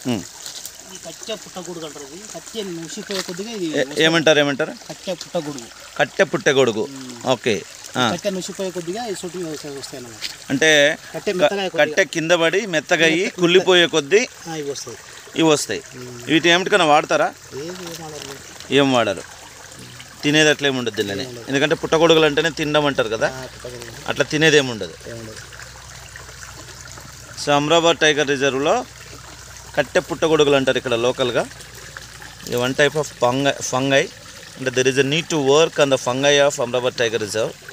ఉమ్. ఈ కట్టె పుట్టగొడుగు అంటారు ఇది కట్టె నుసిపోయే కొద్దిగా ఇది ఏ- ఏమంటారు ఏమంటారు కట్టె పుట్టగొడుగు కట్టె పుట్టె గొడుగు ఓకే ఆ. కట్టె నుసిపోయే కొద్దిగా ఈ సొట్టు వస్తాయి అన్నమాట అంటే కట్టె మెత్తగా కొద్దిగా కట్టె కింద పడి మెత్తగయ్యి కుళ్ళిపోయే కొద్దీ ఆ, ఇవి వస్తాయి ఇవి వస్తాయి వీటి ఏమిటికన్నా వాడతారా ఏది ఏమనరు ఏం వాడరు తినేది అట్లా ఏమి ఉండదు దీనిని ఎందుకంటే పుట్టగొడుగులు అంటేనే తినడం అంటారు కదా ఆ, పుట్టగొడుగు అట్లా తినేది ఏమి ఉండదు ఏముండదు సో అమరాబాద్ టైగర్ రిజర్వ్లో కట్టె పుట్టగొడుగులు అంటారు ఇక్కడ లోకల్గా ఇది one type of fungi fungi అంటే there is a need to work on the fungi of Amrabad tiger reserve